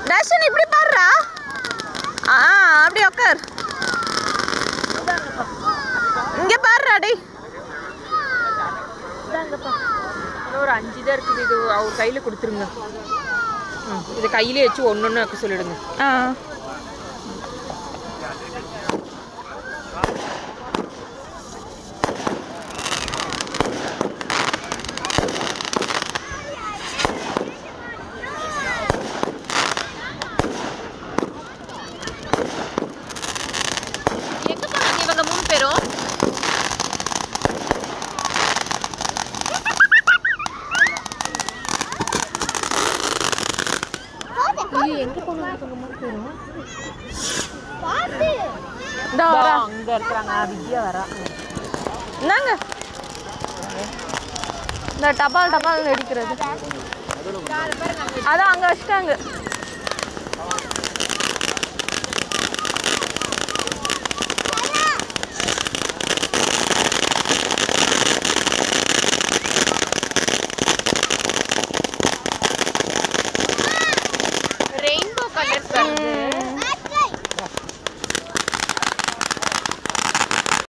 தர்ஷன் இப்படி பாருடா ஆ அப்படி உட்கார் இங்க பாருடா டேய் இன்னும் ஒரு அஞ்சு தான் இருக்குது இது அவர் கையில் கொடுத்துருங்க ம் இதை கையிலே வச்சு ஒன்று ஒன்று வைக்க சொல்லிடுங்க ஆ எங்க போனாங்க இவங்க மூணு பேரும் இதோ வரா. அங்கே இருக்கிறாங்க வித்யா வரா என்னங்க இந்த டபால் டபால் அடிக்கிறது அதான் அங்க வச்சுட்டாங்க ரெயின்போ கலர்ஸ் வருது